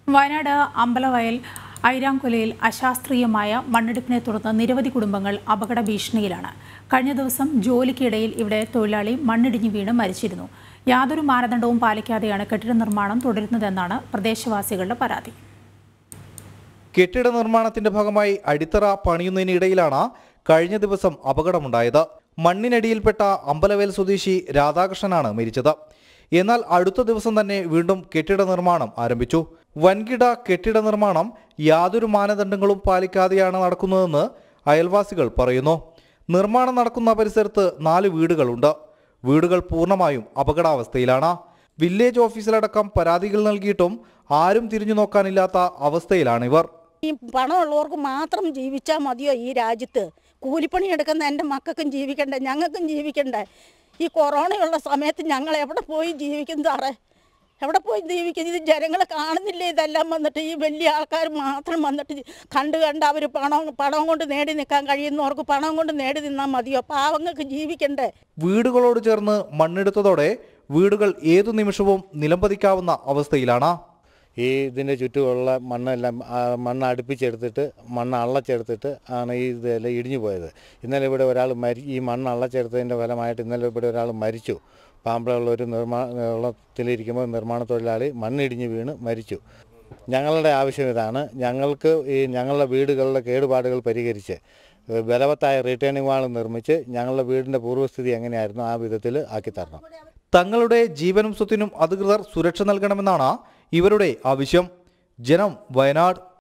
വയനാട് അമ്പലവയൽ ഐരാങ്കൊലയിൽ അശാസ്ത്രീയമായ മണ്ണെടുപ്പിനെ തുടർന്ന് നിരവധി കുടുംബങ്ങൾ അപകട ഭീഷണിയിലാണ് കഴിഞ്ഞ ദിവസം ജോലിക്കിടയിൽ ഇവിടെ തൊഴിലാളി മണ്ണിടിഞ്ഞു വീണ് മരിച്ചിരുന്നു യാതൊരു മാനദണ്ഡവും പാലിക്കാതെയാണ് കെട്ടിട നിർമ്മാണം തുടരുന്നതെന്നാണ് പ്രദേശവാസികളുടെ പരാതി കെട്ടിട നിർമ്മാണത്തിന്റെ ഭാഗമായി അടിത്തറ പണിയുന്നതിനിടയിലാണ് കഴിഞ്ഞ ദിവസം അപകടമുണ്ടായത് മണ്ണിനടിയിൽപ്പെട്ട അമ്പലവേൽ സ്വദേശി രാധാകൃഷ്ണനാണ് മരിച്ചത് എന്നാൽ അടുത്ത ദിവസം തന്നെ വീണ്ടും കെട്ടിട നിർമ്മാണം ആരംഭിച്ചു വൻകിട കെട്ടിട നിർമ്മാണം യാതൊരു മാനദണ്ഡങ്ങളും പാലിക്കാതെയാണ് നടക്കുന്നതെന്ന് അയൽവാസികൾ പറയുന്നു നിർമ്മാണം നടക്കുന്ന പരിസരത്ത് നാല് വീടുകളുണ്ട് വീടുകൾ പൂർണ്ണമായും അപകടാവസ്ഥയിലാണ് വില്ലേജ് ഓഫീസിലടക്കം പരാതികൾ നൽകിയിട്ടും ആരും തിരിഞ്ഞു നോക്കാനില്ലാത്ത അവസ്ഥയിലാണിവർ ഈ പണമുള്ളവർക്ക് മാത്രം ജീവിച്ചാൽ മതിയോ ഈ രാജ്യത്ത് കൂലിപ്പണി എടുക്കുന്ന എൻ്റെ മക്കൾക്കും ജീവിക്കണ്ടേ ഞങ്ങൾക്കും ജീവിക്കണ്ടേ ഈ കൊറോണയുള്ള സമയത്ത് ഞങ്ങൾ എവിടെ പോയി ജീവിക്കും സാറേ എവിടെ പോയി ജീവിക്കും ഇത് ജനങ്ങൾ കാണുന്നില്ലേ ഇതെല്ലാം വന്നിട്ട് ഈ വലിയ ആൾക്കാർ മാത്രം വന്നിട്ട് കണ്ട് കണ്ട് അവർ പണം പണം കൊണ്ട് നേടി നിൽക്കാൻ കഴിയുന്നവർക്ക് പണം കൊണ്ട് നേടി നിന്നാൽ മതിയോ പാവങ്ങൾക്ക് ജീവിക്കണ്ടേ വീടുകളോട് ചേർന്ന് മണ്ണെടുത്തതോടെ വീടുകൾ ഏതു നിമിഷവും നിലംപതിക്കാവുന്ന അവസ്ഥയിലാണ് ഈ ഇതിൻ്റെ ചുറ്റുമുള്ള മണ്ണെല്ലാം ആ, മണ്ണ് അടുപ്പിച്ചെടുത്തിട്ട് മണ്ണ് അള്ളച്ചെടുത്തിട്ട് ആണ് ഈ ഇതെല്ലാം ഇടിഞ്ഞു പോയത് ഇന്നലെ ഇവിടെ ഒരാൾ മരി ഈ മണ്ണ് അള്ളച്ചെടുത്തതിൻ്റെ ഫലമായിട്ട് ഇന്നലെ ഇവിടെ ഒരാൾ മരിച്ചു പാമ്പളയുള്ള ഒരു നിർമ്മാണത്തിലിരിക്കുമ്പോൾ നിർമ്മാണ തൊഴിലാളി മണ്ണിടിഞ്ഞ് വീണ് മരിച്ചു ഞങ്ങളുടെ ആവശ്യം ഇതാണ് ഞങ്ങൾക്ക് ഈ ഞങ്ങളുടെ വീടുകളിലെ കേടുപാടുകൾ പരിഹരിച്ച് ഏഹ്, ബലവത്തായ റിട്ടേണിംഗ് വാൾ നിർമ്മിച്ച് ഞങ്ങളുടെ വീടിൻ്റെ പൂർവ്വസ്ഥിതി എങ്ങനെയായിരുന്നു ആ വിധത്തിൽ ആക്കി തരണം തങ്ങളുടെ ജീവനും സ്വത്തിനും അധികൃതർ സുരക്ഷ നൽകണമെന്നാണ് ഇവരുടെ ആവശ്യം ജനം വയനാട്